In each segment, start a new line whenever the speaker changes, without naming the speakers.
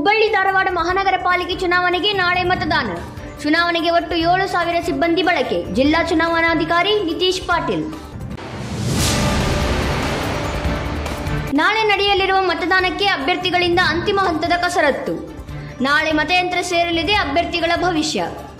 ಹುಬ್ಬಳ್ಳಿ ಧಾರವಾಡ ಮಹಾನಗರ ಪಾಲಿಕೆ ಚುನಾವಣೆಗೆ ನಾಳೆ ಮತದಾನ ಚುನಾವಣೆಗೆ ಒಟ್ಟು ಏಳು ಸಾವಿರ ಸಿಬ್ಬಂದಿ ಬಳಕೆ ಜಿಲ್ಲಾ ಚುನಾವಣಾಧಿಕಾರಿ ನಿತೀಶ್ ಪಾಟೀಲ್ ನಾಳೆ ನಡೆಯಲಿರುವ ಮತದಾನಕ್ಕೆ ಅಭ್ಯರ್ಥಿಗಳಿಂದ ಅಂತಿಮ ಹಂತದ ಕಸರತ್ತು ನಾಳೆ ಮತಯಂತ್ರ ಸೇರಲಿದೆ ಅಭ್ಯರ್ಥಿಗಳ ಭವಿಷ್ಯ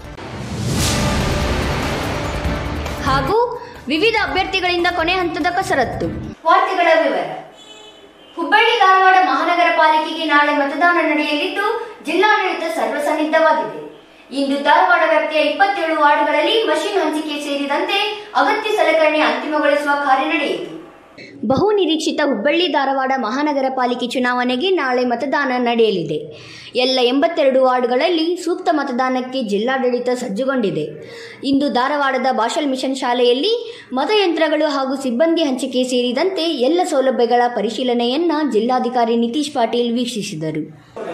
ಹಾಗೂ ವಿವಿಧ ಅಭ್ಯರ್ಥಿಗಳಿಂದ ಕೊನೆ ಹಂತದ ಕಸರತ್ತು ವಾರ್ತೆಗಳ ವಿವರ ಹುಬ್ಬಳ್ಳಿ ಧಾರವಾಡ ಮಹಾನಗರ ಪಾಲಿಕೆಗೆ ನಾಳೆ ಮತದಾನ ನಡೆಯಲಿದ್ದು ಜಿಲ್ಲಾಡಳಿತ ಸರ್ವಸನ್ನದ್ಧವಾಗಿದೆ ಇಂದು ಧಾರವಾಡ ವ್ಯಾಪ್ತಿಯ ಇಪ್ಪತ್ತೇಳು ವಾರ್ಡ್ಗಳಲ್ಲಿ ಮಷಿನ್ ಹಂಚಿಕೆ ಸೇರಿದಂತೆ ಅಗತ್ಯ ಸಲಕರಣೆ ಅಂತಿಮಗೊಳಿಸುವ ಕಾರ್ಯ ನಡೆಯಿತು ಬಹು ನಿರೀಕ್ಷಿತ ಹುಬ್ಬಳ್ಳಿ ಧಾರವಾಡ ಮಹಾನಗರ ಪಾಲಿಕೆ ಚುನಾವಣೆಗೆ ನಾಳೆ ಮತದಾನ ನಡೆಯಲಿದೆ ಎಲ್ಲ ಎಂಬತ್ತೆರಡು ವಾರ್ಡ್ಗಳಲ್ಲಿ ಸೂಕ್ತ ಮತದಾನಕ್ಕೆ ಜಿಲ್ಲಾಡಳಿತ ಸಜ್ಜುಗೊಂಡಿದೆ ಇಂದು ಧಾರವಾಡದ ಬಾಷಲ್ ಮಿಷನ್ ಶಾಲೆಯಲ್ಲಿ ಮತಯಂತ್ರಗಳು ಹಾಗೂ ಸಿಬ್ಬಂದಿ ಹಂಚಿಕೆ ಸೇರಿದಂತೆ ಎಲ್ಲ ಸೌಲಭ್ಯಗಳ ಪರಿಶೀಲನೆಯನ್ನ ಜಿಲ್ಲಾಧಿಕಾರಿ ನಿತೀಶ್ ಪಾಟೀಲ್ ವೀಕ್ಷಿಸಿದರು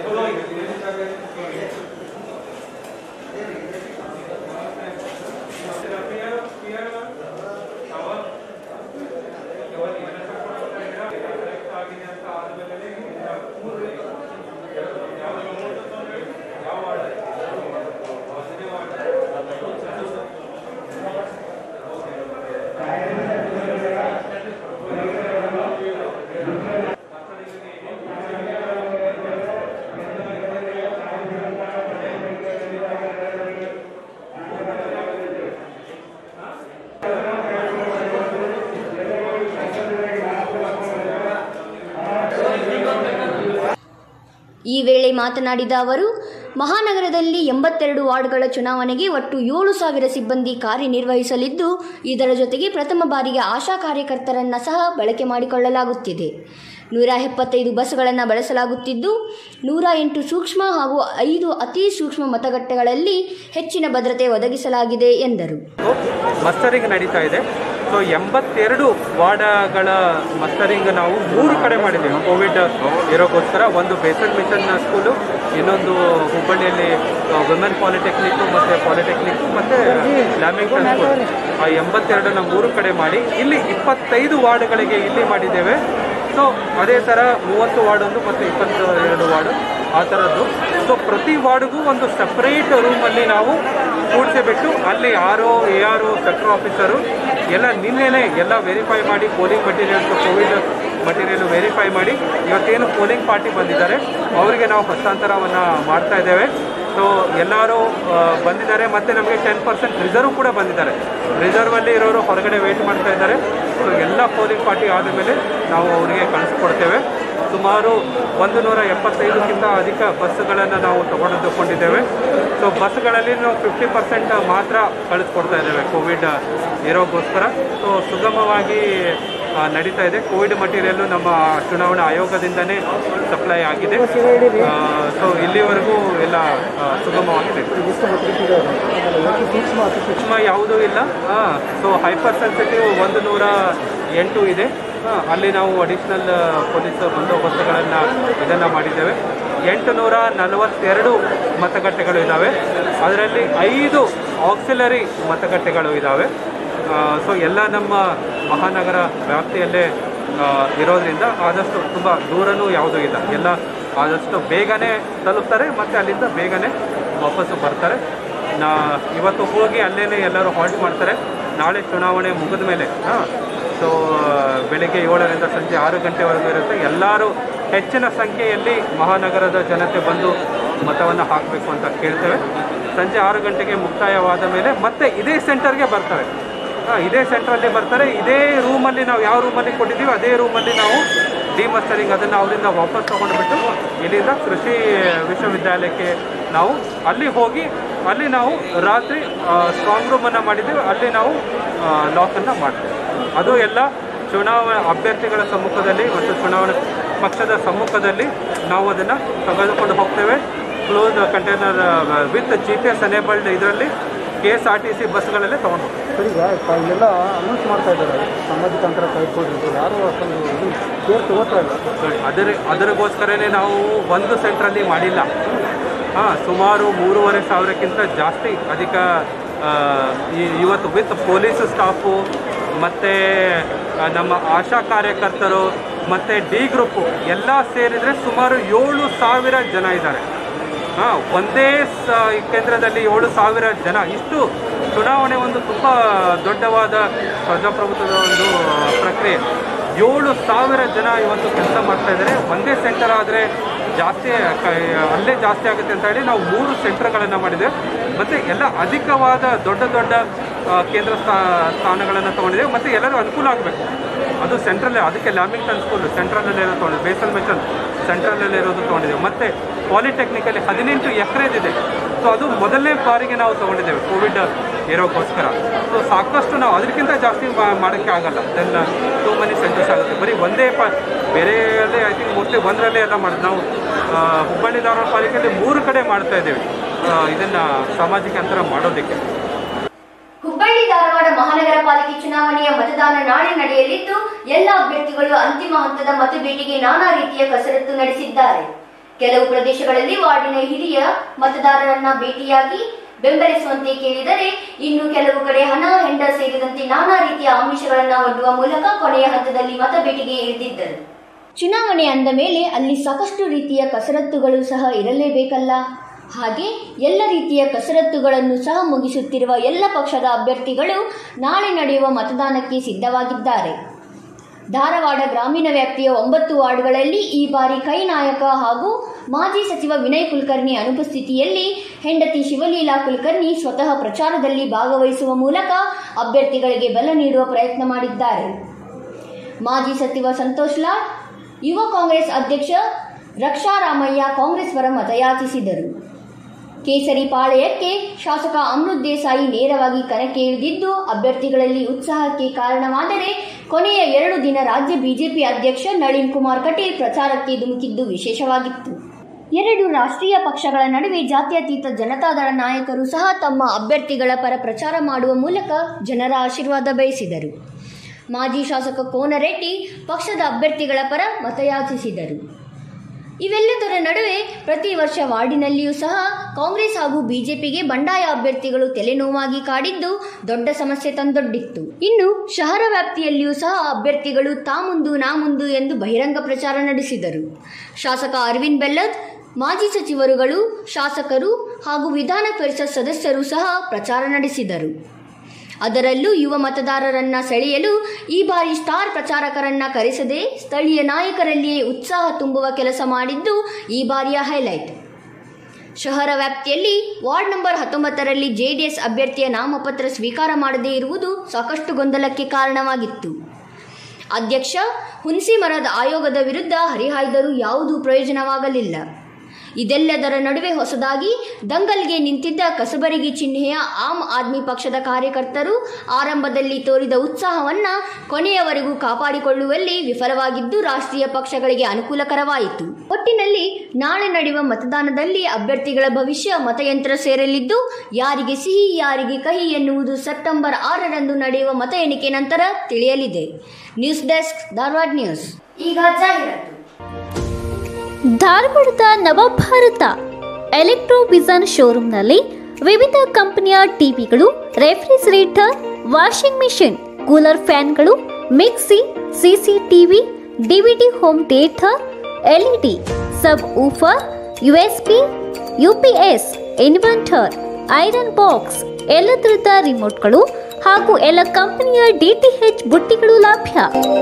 ಈ ವೇಳೆ ಮಾತನಾಡಿದ ಅವರು ಮಹಾನಗರದಲ್ಲಿ ಎಂಬತ್ತೆರಡು ವಾರ್ಡ್ಗಳ ಚುನಾವಣೆಗೆ ಒಟ್ಟು ಏಳು ಸಾವಿರ ಸಿಬ್ಬಂದಿ ಕಾರ್ಯನಿರ್ವಹಿಸಲಿದ್ದು ಇದರ ಜೊತೆಗೆ ಪ್ರಥಮ ಬಾರಿಗೆ ಆಶಾ ಕಾರ್ಯಕರ್ತರನ್ನ ಸಹ ಬಳಕೆ ಮಾಡಿಕೊಳ್ಳಲಾಗುತ್ತಿದೆ ನೂರ ಎಪ್ಪತ್ತೈದು ಬಸ್ಗಳನ್ನು ಬಳಸಲಾಗುತ್ತಿದ್ದು ನೂರ ಎಂಟು ಸೂಕ್ಷ್ಮ ಹಾಗೂ ಐದು ಅತಿ ಸೂಕ್ಷ್ಮ ಮತಗಟ್ಟೆಗಳಲ್ಲಿ ಹೆಚ್ಚಿನ ಭದ್ರತೆ ಒದಗಿಸಲಾಗಿದೆ ಎಂದರು
ಮಸ್ಟರಿಂಗ್ ನಡೀತಾ ಇದೆ ಸೊ ಎಂಬತ್ತೆರಡು ವಾರ್ಡ್ಗಳ ಮಸ್ಟರಿಂಗ್ ನಾವು ಮೂರು ಕಡೆ ಮಾಡಿದ್ದೀವಿ ಕೋವಿಡ್ ಇರೋಕ್ಕೋಸ್ಕರ ಒಂದು ಬೇಸಲ್ ಮಿಷನ್ ಸ್ಕೂಲು ಇನ್ನೊಂದು ಹುಬ್ಬಳ್ಳಿಯಲ್ಲಿ ವುಮೆನ್ ಪಾಲಿಟೆಕ್ನಿಕ್ಕು ಮತ್ತು ಪಾಲಿಟೆಕ್ನಿಕ್ಕು ಮತ್ತು ಲ್ಯಾಮಿಂಗ್ಟನ್ ಸ್ಕೂಲ್ ಆ ಎಂಬತ್ತೆರಡನ್ನ ಮೂರು ಕಡೆ ಮಾಡಿ ಇಲ್ಲಿ ಇಪ್ಪತ್ತೈದು ವಾರ್ಡ್ಗಳಿಗೆ ಇಲ್ಲಿ ಮಾಡಿದ್ದೇವೆ ಸೊ ಅದೇ ಥರ ಮೂವತ್ತು ವಾರ್ಡ್ ಒಂದು ಮತ್ತು ಇಪ್ಪತ್ತ ಎರಡು ವಾರ್ಡ್ ಆ ಥರದ್ದು ಸೊ ಪ್ರತಿ ವಾರ್ಡ್ಗೂ ಒಂದು ಸಪ್ರೇಟ್ ರೂಮಲ್ಲಿ ನಾವು ಕೂಡಿಸಿಬಿಟ್ಟು ಅಲ್ಲಿ R O A R O sector officer ಎಲ್ಲ ನಿನ್ನೆನೇ ಎಲ್ಲ ವೆರಿಫೈ ಮಾಡಿ polling materials COVID material verify ಮಾಡಿ ಇವತ್ತೇನು ಪೋಲಿಂಗ್ ಪಾರ್ಟಿ ಬಂದಿದ್ದಾರೆ ಅವರಿಗೆ ನಾವು ಹಸ್ತಾಂತರವನ್ನು ಮಾಡ್ತಾ ಇದ್ದೇವೆ ಸೊ ಎಲ್ಲರೂ ಆ, ಬಂದಿದ್ದಾರೆ ಮತ್ತು ನಮಗೆ ಟೆನ್ ಪರ್ಸೆಂಟ್ ರಿಸರ್ವ್ ಕೂಡ ಬಂದಿದ್ದಾರೆ ರಿಸರ್ವಲ್ಲಿ ಇರೋರು ಹೊರಗಡೆ ವೇಟ್ ಮಾಡ್ತಾ ಇದ್ದಾರೆ ಸೊ ಎಲ್ಲ ಪೋಲಿಂಗ್ ಪಾರ್ಟಿ ಆದ ಮೇಲೆ ನಾವು ಅವರಿಗೆ ಕಳಿಸ್ಕೊಡ್ತೇವೆ ಸುಮಾರು ಒಂದು ನೂರ ಎಪ್ಪತ್ತೈದಕ್ಕಿಂತ ಅಧಿಕ ಬಸ್ಸುಗಳನ್ನು ನಾವು ತಗೊಂಡಿದ್ದೇವೆ ಸೊ ಬಸ್ಗಳಲ್ಲಿ ನಾವು ಫಿಫ್ಟಿ ಪರ್ಸೆಂಟ್ ಮಾತ್ರ ಕಳಿಸ್ಕೊಡ್ತಾ ಇದ್ದೇವೆ ಕೋವಿಡ್ ಇರೋಗೋಸ್ಕರ ಸೊ ಸುಗಮವಾಗಿ ಆ, ನಡೀತಾ ಇದೆ ಕೋವಿಡ್ ಮಟೀರಿಯಲ್ಲು ನಮ್ಮ ಚುನಾವಣಾ ಆಯೋಗದಿಂದನೇ ಸಪ್ಲೈ ಆಗಿದೆ ಸೊ ಇಲ್ಲಿವರೆಗೂ ಎಲ್ಲ ಆ, ಸುಗಮವಾಗಿದೆ ಸೂಕ್ಷ್ಮ ಯಾವುದೂ ಇಲ್ಲ ಸೊ ಹೈಪರ್ ಸೆನ್ಸಿಟಿವ್ ಒಂದು ನೂರ ಎಂಟು ಇದೆ ಆ, ಅಲ್ಲಿ ನಾವು ಅಡಿಷ್ನಲ್ ಪೊಲೀಸ್ ಬಂದೋಬಸ್ತುಗಳನ್ನು ಇದನ್ನು ಮಾಡಿದ್ದೇವೆ ಎಂಟು ನೂರ ನಲವತ್ತೆರಡು ಮತಗಟ್ಟೆಗಳು ಇದ್ದಾವೆ ಅದರಲ್ಲಿ ಐದು ಆಕ್ಸಿಲರಿ ಮತಗಟ್ಟೆಗಳು ಇದ್ದಾವೆ ಸೊ ಎಲ್ಲ ನಮ್ಮ ಮಹಾನಗರ ವ್ಯಾಪ್ತಿಯಲ್ಲೇ ಆ, ಇರೋದ್ರಿಂದ ಆದಷ್ಟು ತುಂಬ ದೂರನೂ ಯಾವುದೂ ಇಲ್ಲ ಎಲ್ಲ ಆದಷ್ಟು ಬೇಗನೆ ತಲುಪ್ತಾರೆ ಮತ್ತು ಅಲ್ಲಿಂದ ಬೇಗನೆ ವಾಪಸ್ಸು ಬರ್ತಾರೆ ನಾ ಇವತ್ತು ಹೋಗಿ ಅಲ್ಲೇ ಎಲ್ಲರೂ ಹಾಲ್ಟ್ ಮಾಡ್ತಾರೆ ನಾಳೆ ಚುನಾವಣೆ ಮುಗಿದ ಮೇಲೆ ಹಾಂ ಸೊ ಬೆಳಿಗ್ಗೆ ಏಳರಿಂದ ಸಂಜೆ ಆರು ಗಂಟೆವರೆಗೂ ಇರುತ್ತೆ ಎಲ್ಲರೂ ಹೆಚ್ಚಿನ ಸಂಖ್ಯೆಯಲ್ಲಿ ಮಹಾನಗರದ ಜನತೆ ಬಂದು ಮತವನ್ನು ಹಾಕಬೇಕು ಅಂತ ಕೇಳ್ತೇವೆ ಸಂಜೆ ಆರು ಗಂಟೆಗೆ ಮುಕ್ತಾಯವಾದ ಮೇಲೆ ಮತ್ತೆ ಇದೇ ಸೆಂಟರ್ಗೆ ಬರ್ತಾರೆ ಆ, ಇದೇ ಸೆಂಟ್ರಲ್ಲಿ ಬರ್ತಾರೆ ಇದೇ ರೂಮಲ್ಲಿ ನಾವು ಯಾವ ರೂಮಲ್ಲಿ ಕೊಟ್ಟಿದ್ದೀವಿ ಅದೇ ರೂಮಲ್ಲಿ ನಾವು ಡಿಮಸ್ಟರಿಂಗ್ ಅದನ್ನು ಅವರಿಂದ ವಾಪಸ್ ತೊಗೊಂಡ್ಬಿಟ್ಟು ಇಲ್ಲಿಂದ ಕೃಷಿ ವಿಶ್ವವಿದ್ಯಾಲಯಕ್ಕೆ ನಾವು ಅಲ್ಲಿ ಹೋಗಿ ಅಲ್ಲಿ ನಾವು ರಾತ್ರಿ ಸ್ಟ್ರಾಂಗ್ ರೂಮನ್ನು ಮಾಡಿದ್ದೀವಿ ಅಲ್ಲಿ ನಾವು ಲಾಕನ್ನು ಮಾಡ್ತೇವೆ ಅದು ಎಲ್ಲ ಚುನಾವಣಾ ಅಭ್ಯರ್ಥಿಗಳ ಸಮ್ಮುಖದಲ್ಲಿ ಮತ್ತು ಚುನಾವಣಾ ಪಕ್ಷದ ಸಮ್ಮುಖದಲ್ಲಿ ನಾವು ಅದನ್ನು ತೆಗೆದುಕೊಂಡು ಹೋಗ್ತೇವೆ close container with G P S enabled ಇದರಲ್ಲಿ K S R T C ಬಸ್ಗಳಲ್ಲೇ ತೊಗೊಂಡು ಹೋಗ್ತೇವೆ
ಸರ್ ಈಗ ಪ- ಇಲ್ಲೆಲ್ಲ ಅನೌನ್ಸ್ ಮಾಡ್ತಾ ಇದ್ದಾರೆ ಸಾಮಾಜಿಕ ಅಂತರ ಕಾಯ್ಕೊಳ್ರಿ ಅಂತ ಯಾರು ಅಷ್ಟೊಂದು ಇದು ಕೇರ್ ತಗೋತಾ ಇಲ್ಲ
ಅದರ ಅದರಿಗೋಸ್ಕರನೇ ನಾವು ಒಂದು ಸೆಂಟ್ರಲ್ಲಿ ಮಾಡಿಲ್ಲ ಹಾಂ ಸುಮಾರು ಮೂರುವರೆ ಸಾವಿರಕ್ಕಿಂತ ಜಾಸ್ತಿ ಅಧಿಕ ಆ, ಈ- ಇವತ್ತು ವಿತ್ ಪೊಲೀಸ್ ಸ್ಟಾಫು ಮತ್ತು ನಮ್ಮ ಆಶಾ ಕಾರ್ಯಕರ್ತರು ಮತ್ತು ಡಿ ಗ್ರೂಪು ಎಲ್ಲ ಸೇರಿದರೆ ಸುಮಾರು ಏಳು ಸಾವಿರ ಜನ ಇದ್ದಾರೆ ಹಾಂ ಒಂದೇ ಸ ಈ ಕೇಂದ್ರದಲ್ಲಿ ಏಳು ಸಾವಿರ ಜನ ಇಷ್ಟು ಚುನಾವಣೆ ಒಂದು ತುಂಬ ದೊಡ್ಡವಾದ ಪ್ರಜಾಪ್ರಭುತ್ವದ ಒಂದು ಪ್ರಕ್ರಿಯೆ ಏಳು ಸಾವಿರ ಜನ ಇವತ್ತು ಕೆಲಸ ಮಾಡ್ತಾ ಇದ್ದಾರೆ ಒಂದೇ ಸೆಂಟರ್ ಆದರೆ ಜಾಸ್ತಿ ಕ- ಅಲ್ಲೇ ಜಾಸ್ತಿ ಆಗುತ್ತೆ ಅಂತ ಹೇಳಿ ನಾವು ಮೂರು ಸೆಂಟರ್ಗಳನ್ನು ಮಾಡಿದ್ದೇವೆ ಮತ್ತು ಎಲ್ಲ ಅಧಿಕವಾದ ದೊಡ್ಡ ದೊಡ್ಡ ಆ, ಕೇಂದ್ರ ಸ್ಥಾ ಸ್ಥಾನಗಳನ್ನು ತೊಗೊಂಡಿದ್ದೇವೆ ಮತ್ತು ಎಲ್ಲರೂ ಅನುಕೂಲ ಆಗಬೇಕು ಅದು ಸೆಂಟ್ರಲ್ಲೇ ಅದಕ್ಕೆ ಲ್ಯಾಮಿಂಗ್ಟನ್ ಸ್ಕೂಲ್ ಸೆಂಟ್ರಲ್ಲೇ ಇರೋದು ತೊಗೊಂಡಿದ್ದೆ ಬೇಸಲ್ ಮೆಷನ್ ಸೆಂಟ್ರಲ್ಲೇ ಇರೋದು ತೊಗೊಂಡಿದ್ದೇವೆ ಮತ್ತು ಪಾಲಿಟೆಕ್ನಿಕಲ್ಲಿ ಹದಿನೆಂಟು ಎಕರೆದಿದೆ ಸೊ ಅದು ಮೊದಲನೇ ಬಾರಿಗೆ ನಾವು ತೊಗೊಂಡಿದ್ದೇವೆ ಕೋವಿಡ್ ಇರೋಕ್ಕೋಸ್ಕರ ಸೊ ಸಾಕಷ್ಟು ನಾವು ಅದಕ್ಕಿಂತ ಜಾಸ್ತಿ ಮಾ- ಮಾಡೋಕ್ಕೆ ಆಗಲ್ಲ ದೆನ್ ಟೂ ಮನಿ ಸೆಂಟರ್ಸ್ ಆಗುತ್ತೆ ಬರೀ ಒಂದೇ ಪ ಬೇರೆಯಲ್ಲೇ ಐ ಥಿಂಕ್ ಮೋಸ್ಟ್ಲಿ ಒಂದರಲ್ಲೇ ಎಲ್ಲ ಮಾಡೋದು ನಾವು ಆ, ಹುಬ್ಬಳ್ಳಿ ಧಾರವಾಡ ಪಾಲಿಕೆಯಲ್ಲಿ ಮೂರು ಕಡೆ ಮಾಡ್ತಾ ಇದ್ದೇವೆ ಇದನ್ನು ಸಾಮಾಜಿಕ ಅಂತರ ಮಾಡೋದಕ್ಕೆ
ಹುಬ್ಬಳ್ಳಿ ಧಾರವಾಡ ಮಹಾನಗರ ಪಾಲಿಕೆ ಚುನಾವಣೆಯ ಮತದಾನ ನಾಳೆ ನಡೆಯಲಿದ್ದು ಎಲ್ಲ ಅಭ್ಯರ್ಥಿಗಳು ಅಂತಿಮ ಹಂತದ ಮತಬೇಟೆಗೆ ನಾನಾ ರೀತಿಯ ಕಸರತ್ತು ನಡೆಸಿದ್ದಾರೆ ಕೆಲವು ಪ್ರದೇಶಗಳಲ್ಲಿ ವಾರ್ಡಿನ ಹಿರಿಯ ಮತದಾರರನ್ನ ಭೇಟಿಯಾಗಿ ಬೆಂಬಲಿಸುವಂತೆ ಕೇಳಿದರೆ ಇನ್ನು ಕೆಲವು ಕಡೆ ಹಣ ಹೆಂಡ ಸೇರಿದಂತೆ ನಾನಾ ರೀತಿಯ ಆಮಿಷಗಳನ್ನ ಒಡ್ಡುವ ಮೂಲಕ ಕೊನೆಯ ಹಂತದಲ್ಲಿ ಮತಬೇಟೆಗೆ ಇಳಿದಿದ್ದರು ಚುನಾವಣೆ ಅಂದ ಮೇಲೆ ಅಲ್ಲಿ ಸಾಕಷ್ಟು ರೀತಿಯ ಕಸರತ್ತುಗಳು ಸಹ ಇರಲೇಬೇಕಲ್ಲ ಹಾಗೆ ಎಲ್ಲ ರೀತಿಯ ಕಸರತ್ತುಗಳನ್ನು ಸಹ ಮುಗಿಸುತ್ತಿರುವ ಎಲ್ಲ ಪಕ್ಷದ ಅಭ್ಯರ್ಥಿಗಳು ನಾಳೆ ನಡೆಯುವ ಮತದಾನಕ್ಕೆ ಸಿದ್ಧವಾಗಿದ್ದಾರೆ ಧಾರವಾಡ ಗ್ರಾಮೀಣ ವ್ಯಾಪ್ತಿಯ ಒಂಬತ್ತು ವಾರ್ಡ್ಗಳಲ್ಲಿ ಈ ಬಾರಿ ಕೈ ನಾಯಕ ಹಾಗೂ ಮಾಜಿ ಸಚಿವ ವಿನಯ್ ಕುಲಕರ್ಣಿ ಅನುಪಸ್ಥಿತಿಯಲ್ಲಿ ಹೆಂಡತಿ ಶಿವಲೀಲಾ ಕುಲಕರ್ಣಿ ಸ್ವತಃ ಪ್ರಚಾರದಲ್ಲಿ ಭಾಗವಹಿಸುವ ಮೂಲಕ ಅಭ್ಯರ್ಥಿಗಳಿಗೆ ಬಲ ನೀಡುವ ಪ್ರಯತ್ನ ಮಾಡಿದ್ದಾರೆ ಮಾಜಿ ಸಚಿವ ಸಂತೋಷ್ ಲಾಡ್ ಯುವ ಕಾಂಗ್ರೆಸ್ ಅಧ್ಯಕ್ಷ ರಕ್ಷಾರಾಮಯ್ಯ ಕಾಂಗ್ರೆಸ್ ಪರ ಮತಯಾಚಿಸಿದರು ಕೇಸರಿ ಪಾಳೆಯಕ್ಕೆ ಶಾಸಕ ಅಮೃತ್ ದೇಸಾಯಿ ನೇರವಾಗಿ ಕಣಕ್ಕೆ ಇಳಿದಿದ್ದು ಅಭ್ಯರ್ಥಿಗಳಲ್ಲಿ ಉತ್ಸಾಹಕ್ಕೆ ಕಾರಣವಾದರೆ ಕೊನೆಯ ಎರಡು ದಿನ ರಾಜ್ಯ ಬಿಜೆಪಿ ಅಧ್ಯಕ್ಷ ನಳಿನ್ ಕುಮಾರ್ ಕಟೀಲ್ ಪ್ರಚಾರಕ್ಕೆ ಧುಮುಕಿದ್ದು ವಿಶೇಷವಾಗಿತ್ತು ಎರಡು ರಾಷ್ಟ್ರೀಯ ಪಕ್ಷಗಳ ನಡುವೆ ಜಾತ್ಯತೀತ ಜನತಾದಳ ನಾಯಕರು ಸಹ ತಮ್ಮ ಅಭ್ಯರ್ಥಿಗಳ ಪರ ಪ್ರಚಾರ ಮಾಡುವ ಮೂಲಕ ಜನರ ಆಶೀರ್ವಾದ ಬಯಸಿದರು ಮಾಜಿ ಶಾಸಕ ಕೋನರೆಡ್ಡಿ ಪಕ್ಷದ ಅಭ್ಯರ್ಥಿಗಳ ಪರ ಮತಯಾಚಿಸಿದರು ಇವೆಲ್ಲದರ ನಡುವೆ ಪ್ರತಿ ವರ್ಷ ವಾರ್ಡಿನಲ್ಲಿಯೂ ಸಹ ಕಾಂಗ್ರೆಸ್ ಹಾಗೂ ಬಿಜೆಪಿಗೆ ಬಂಡಾಯ ಅಭ್ಯರ್ಥಿಗಳು ತಲೆನೋವಾಗಿ ಕಾಡಿದ್ದು ದೊಡ್ಡ ಸಮಸ್ಯೆ ತಂದೊಡ್ಡಿತ್ತು ಇನ್ನು ಶಹರ ವ್ಯಾಪ್ತಿಯಲ್ಲಿಯೂ ಸಹ ಅಭ್ಯರ್ಥಿಗಳು ತಾ ಮುಂದು ನಾ ಮುಂದು ಎಂದು ಬಹಿರಂಗ ಪ್ರಚಾರ ನಡೆಸಿದರು ಶಾಸಕ ಅರವಿಂದ್ ಬೆಲ್ಲದ್ ಮಾಜಿ ಸಚಿವರುಗಳು ಶಾಸಕರು ಹಾಗೂ ವಿಧಾನ ಪರಿಷತ್ ಸದಸ್ಯರು ಸಹ ಪ್ರಚಾರ ನಡೆಸಿದರು ಅದರಲ್ಲೂ ಯುವ ಮತದಾರರನ್ನ ಸೆಳೆಯಲು ಈ ಬಾರಿ ಸ್ಟಾರ್ ಪ್ರಚಾರಕರನ್ನ ಕರೆಸದೆ ಸ್ಥಳೀಯ ನಾಯಕರಲ್ಲಿಯೇ ಉತ್ಸಾಹ ತುಂಬುವ ಕೆಲಸ ಮಾಡಿದ್ದು ಈ ಬಾರಿಯ ಹೈಲೈಟ್ ಶಹರ ವ್ಯಾಪ್ತಿಯಲ್ಲಿ ವಾರ್ಡ್ ನಂಬರ್ ಹತ್ತೊಂಬತ್ತರಲ್ಲಿ ಜೆಡಿಎಸ್ ಅಭ್ಯರ್ಥಿಯ ನಾಮಪತ್ರ ಸ್ವೀಕಾರ ಮಾಡದೇ ಇರುವುದು ಸಾಕಷ್ಟು ಗೊಂದಲಕ್ಕೆ ಕಾರಣವಾಗಿತ್ತು ಅಧ್ಯಕ್ಷ ಹುಣಸಿ ಮರದ ಆಯೋಗದ ವಿರುದ್ಧ ಹರಿಹಾಯ್ದರೂ ಯಾವುದೂ ಪ್ರಯೋಜನವಾಗಲಿಲ್ಲ ಇದೆಲ್ಲದರ ನಡುವೆ ಹೊಸದಾಗಿ ದಂಗಲ್ಗೆ ನಿಂತಿದ್ದ ಕಸಬರಗಿ ಚಿಹ್ನೆಯ ಆಮ್ ಆದ್ಮಿ ಪಕ್ಷದ ಕಾರ್ಯಕರ್ತರು ಆರಂಭದಲ್ಲಿ ತೋರಿದ ಉತ್ಸಾಹವನ್ನ ಕೊನೆಯವರೆಗೂ ಕಾಪಾಡಿಕೊಳ್ಳುವಲ್ಲಿ ವಿಫಲವಾಗಿದ್ದು ರಾಷ್ಟ್ರೀಯ ಪಕ್ಷಗಳಿಗೆ ಅನುಕೂಲಕರವಾಯಿತು ಒಟ್ಟಿನಲ್ಲಿ ನಾಳೆ ನಡೆಯುವ ಮತದಾನದಲ್ಲಿ ಅಭ್ಯರ್ಥಿಗಳ ಭವಿಷ್ಯ ಮತಯಂತ್ರ ಸೇರಲಿದ್ದು ಯಾರಿಗೆ ಸಿಹಿ ಯಾರಿಗೆ ಕಹಿ ಎನ್ನುವುದು ಸೆಪ್ಟೆಂಬರ್ ಆರರಂದು ನಡೆಯುವ ಮತ ಎಣಿಕೆ ನಂತರ ತಿಳಿಯಲಿದೆ ನ್ಯೂಸ್ ಡೆಸ್ಕ್ ಧಾರವಾಡ ನ್ಯೂಸ್ ಈಗ ಜಾಹೀರಾತು
ಧಾರವಾಡದ ನವಭಾರತ ಎಲೆಕ್ಟ್ರೋ ವಿಸನ್ ಶೋರೂಮ್ನಲ್ಲಿ ವಿವಿಧ ಕಂಪನಿಯ ಟಿವಿಗಳು ರೆಫ್ರಿಜರೇಟರ್ ವಾಷಿಂಗ್ ಮೆಷಿನ್ ಕೂಲರ್ ಫ್ಯಾನ್ಗಳು mixie CCTV DVD home theatre LED subwoofer USP UPS inverter iron box ಎಲ್ಲ ತರದ ರಿಮೋಟ್ಗಳು ಹಾಗೂ ಎಲ್ಲ ಕಂಪನಿಯ ಡಿಟಿಎಚ್ ಬುಟ್ಟಿಗಳು ಲಭ್ಯ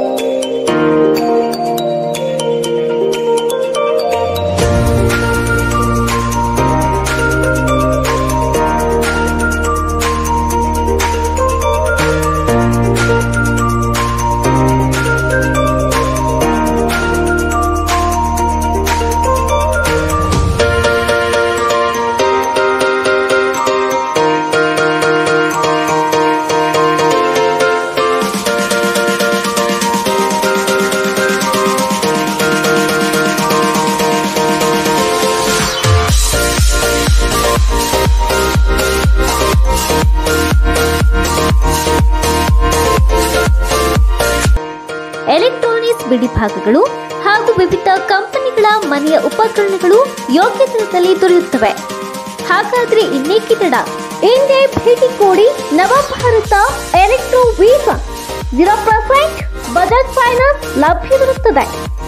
ಎಲೆಕ್ಟ್ರಾನಿಕ್ಸ್ ಬಿಡಿಭಾಗಗಳು ಹಾಗೂ ವಿವಿಧ ಕಂಪನಿಗಳ ಮನೆಯ ಉಪಕರಣಗಳು ಯೋಗ್ಯ ದರದಲ್ಲಿ ದೊರೆಯುತ್ತವೆ ಹಾಗಾದ್ರೆ ಇನ್ನೇಕೆ ತಡ ಇಂದೇ ಭೇಟಿ ಕೊಡಿ Navabharat electro visa zero percent Bajaj finance ಲಭ್ಯವಿರುತ್ತದೆ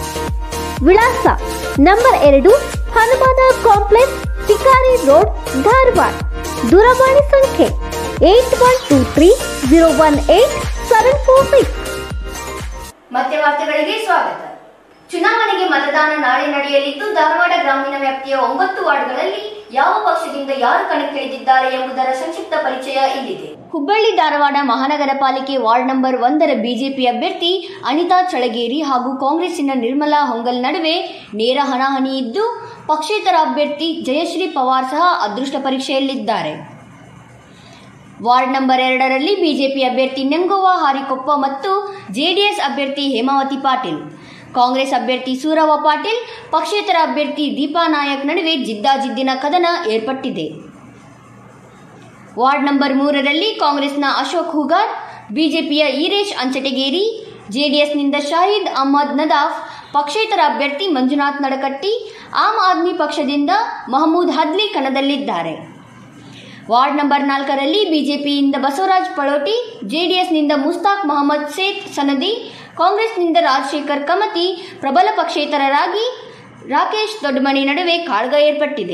ವಿಳಾಸ ನಂಬರ್ ಎರಡು ಹನುಮಾನ ಕಾಂಪ್ಲೆಕ್ಸ್ ಶಿಕಾರಿ ರೋಡ್ ಧಾರವಾಡ ದೂರವಾಣಿ ಸಂಖ್ಯೆ eight one two three zero one eight seven four six
ಮತ್ತೆ ವಾರ್ತೆಗಳಿಗೆ ಸ್ವಾಗತ ಚುನಾವಣೆಗೆ ಮತದಾನ ನಾಳೆ ನಡೆಯಲಿದ್ದು ಧಾರವಾಡ ಗ್ರಾಮೀಣ ವ್ಯಾಪ್ತಿಯ ಒಂಬತ್ತು ವಾರ್ಡ್ಗಳಲ್ಲಿ ಯಾವ ಪಕ್ಷದಿಂದ ಯಾರು ಕಣಕ್ಕಿಳಿದಿದ್ದಾರೆ ಎಂಬುದರ ಸಂಕ್ಷಿಪ್ತ ಪರಿಚಯ ಇಲ್ಲಿದೆ ಹುಬ್ಬಳ್ಳಿ ಧಾರವಾಡ ಮಹಾನಗರ ಪಾಲಿಕೆ ವಾರ್ಡ್ ನಂಬರ್ ಒಂದರ ಬಿಜೆಪಿ ಅಭ್ಯರ್ಥಿ ಅನಿತಾ ಚಳಗೇರಿ ಹಾಗೂ ಕಾಂಗ್ರೆಸ್ಸಿನ ನಿರ್ಮಲಾ ಹೊಂಗಲ್ ನಡುವೆ ನೇರ ಹಣಾಹಣಿ ಇದ್ದು ಪಕ್ಷೇತರ ಅಭ್ಯರ್ಥಿ ಜಯಶ್ರೀ ಪವಾರ್ ಸಹ ಅದೃಷ್ಟ ಪರೀಕ್ಷೆಯಲ್ಲಿದ್ದಾರೆ ವಾರ್ಡ್ ನಂಬರ್ ಎರಡರಲ್ಲಿ ಬಿಜೆಪಿ ಅಭ್ಯರ್ಥಿ ನೆಂಗೋವಾ ಹಾರಿಕೊಪ್ಪ ಮತ್ತು ಜೆಡಿಎಸ್ ಅಭ್ಯರ್ಥಿ ಹೇಮಾವತಿ ಪಾಟೀಲ್ ಕಾಂಗ್ರೆಸ್ ಅಭ್ಯರ್ಥಿ ಸೂರವ್ವ ಪಾಟೀಲ್ ಪಕ್ಷೇತರ ಅಭ್ಯರ್ಥಿ ದೀಪಾ ನಾಯಕ್ ನಡುವೆ ಜಿದ್ದಾಜಿದ್ದಿನ ಕದನ ಏರ್ಪಟ್ಟಿದೆ ವಾರ್ಡ್ ನಂಬರ್ ಮೂರರಲ್ಲಿ ಕಾಂಗ್ರೆಸ್ನ ಅಶೋಕ್ ಹುಗಾರ್ ಬಿಜೆಪಿಯ ಈರೇಶ್ ಅಂಚಟಗೇರಿ ಜೆಡಿಎಸ್ನಿಂದ ಶಾಹಿದ್ ಅಹಮದ್ ನದಾಫ್ ಪಕ್ಷೇತರ ಅಭ್ಯರ್ಥಿ ಮಂಜುನಾಥ್ ನಡಕಟ್ಟಿ ಆಮ್ ಆದ್ಮಿ ಪಕ್ಷದಿಂದ ಮಹಮೂದ್ ಹದ್ಲಿ ಕಣದಲ್ಲಿದ್ದಾರೆ ವಾರ್ಡ್ ನಂಬರ್ ನಾಲ್ಕರಲ್ಲಿ ಬಿಜೆಪಿಯಿಂದ ಬಸವರಾಜ್ ಪಳೋಟಿ ಜೆಡಿಎಸ್ನಿಂದ ಮುಸ್ತಾಕ್ ಮೊಹಮ್ಮದ್ ಸೇತ್ ಸನದಿ ಕಾಂಗ್ರೆಸ್ನಿಂದ ರಾಜಶೇಖರ್ ಕಮತಿ ಪ್ರಬಲ ಪಕ್ಷೇತರರಾಗಿ ರಾಕೇಶ್ ದೊಡ್ಡಮನಿ ನಡುವೆ ಕಾಳ್ಗ ಏರ್ಪಟ್ಟಿದೆ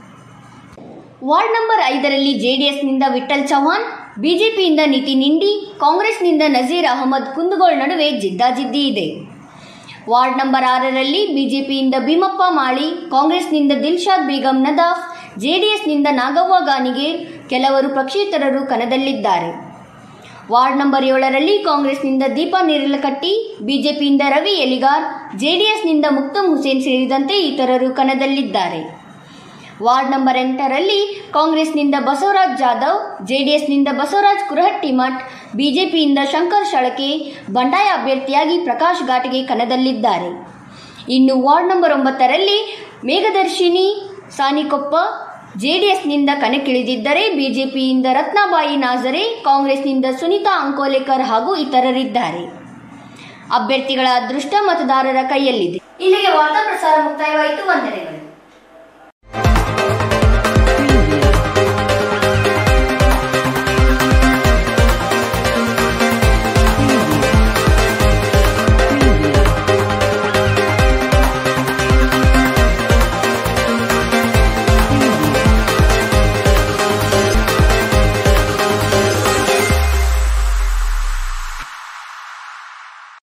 ವಾರ್ಡ್ ನಂಬರ್ ಐದರಲ್ಲಿ ಜೆಡಿಎಸ್ನಿಂದ ವಿಠಲ್ ಚೌಹಾಣ್ ಬಿಜೆಪಿಯಿಂದ ನಿತಿನ್ ಇಂಡಿ ಕಾಂಗ್ರೆಸ್ನಿಂದ ನಜೀರ್ ಅಹಮದ್ ಕುಂದಗೋಳ್ ನಡುವೆ ಜಿದ್ದಾಜಿದ್ದಿ ಇದೆ ವಾರ್ಡ್ ನಂಬರ್ ಆರರಲ್ಲಿ ಬಿಜೆಪಿಯಿಂದ ಭೀಮಪ್ಪ ಮಾಳಿ ಕಾಂಗ್ರೆಸ್ನಿಂದ ದಿಲ್ಶಾದ್ ಬೇಗಂ ನದಾಫ್ ಜೆಡಿಎಸ್ನಿಂದ ನಾಗವ್ವ ಗಾನಿಗೆ ಕೆಲವರು ಪಕ್ಷೇತರರು ಕಣದಲ್ಲಿದ್ದಾರೆ ವಾರ್ಡ್ ನಂಬರ್ ಏಳರಲ್ಲಿ ಕಾಂಗ್ರೆಸ್ನಿಂದ ದೀಪಾ ನೇರಲಕಟ್ಟಿ ಬಿಜೆಪಿಯಿಂದ ರವಿ ಎಲಿಗಾರ್ ಜೆಡಿಎಸ್ನಿಂದ ಮುಕ್ತಮ್ ಹುಸೇನ್ ಸೇರಿದಂತೆ ಇತರರು ಕಣದಲ್ಲಿದ್ದಾರೆ ವಾರ್ಡ್ ನಂಬರ್ ಎಂಟರಲ್ಲಿ ಕಾಂಗ್ರೆಸ್ನಿಂದ ಬಸವರಾಜ್ ಜಾಧವ್ ಜೆಡಿಎಸ್ನಿಂದ ಬಸವರಾಜ್ ಕುರಹಟ್ಟಿಮಠ್ ಬಿಜೆಪಿಯಿಂದ ಶಂಕರ್ ಶಳಕೆ ಬಂಡಾಯ ಅಭ್ಯರ್ಥಿಯಾಗಿ ಪ್ರಕಾಶ್ ಘಾಟ್ಗೆ ಕಣದಲ್ಲಿದ್ದಾರೆ ಇನ್ನು ವಾರ್ಡ್ ನಂಬರ್ ಒಂಬತ್ತರಲ್ಲಿ ಮೇಘದರ್ಶಿನಿ ಸಾನಿಕೊಪ್ಪ ಜೆಡಿಎಸ್ನಿಂದ ಕಣಕ್ಕಿಳಿದಿದ್ದರೆ ಬಿಜೆಪಿಯಿಂದ ರತ್ನಾಬಾಯಿ ನಾಜರೆ ಕಾಂಗ್ರೆಸ್ನಿಂದ ಸುನೀತಾ ಅಂಕೋಲೇಕರ್ ಹಾಗೂ ಇತರರಿದ್ದಾರೆ ಅಭ್ಯರ್ಥಿಗಳ ಅದೃಷ್ಟ ಮತದಾರರ ಕೈಯಲ್ಲಿದೆ ಇಲ್ಲಿಗೆ ವಾರ್ತಾ ಪ್ರಸಾರ ಮುಕ್ತಾಯವಾಯಿತು ವಂದನೆಗಳು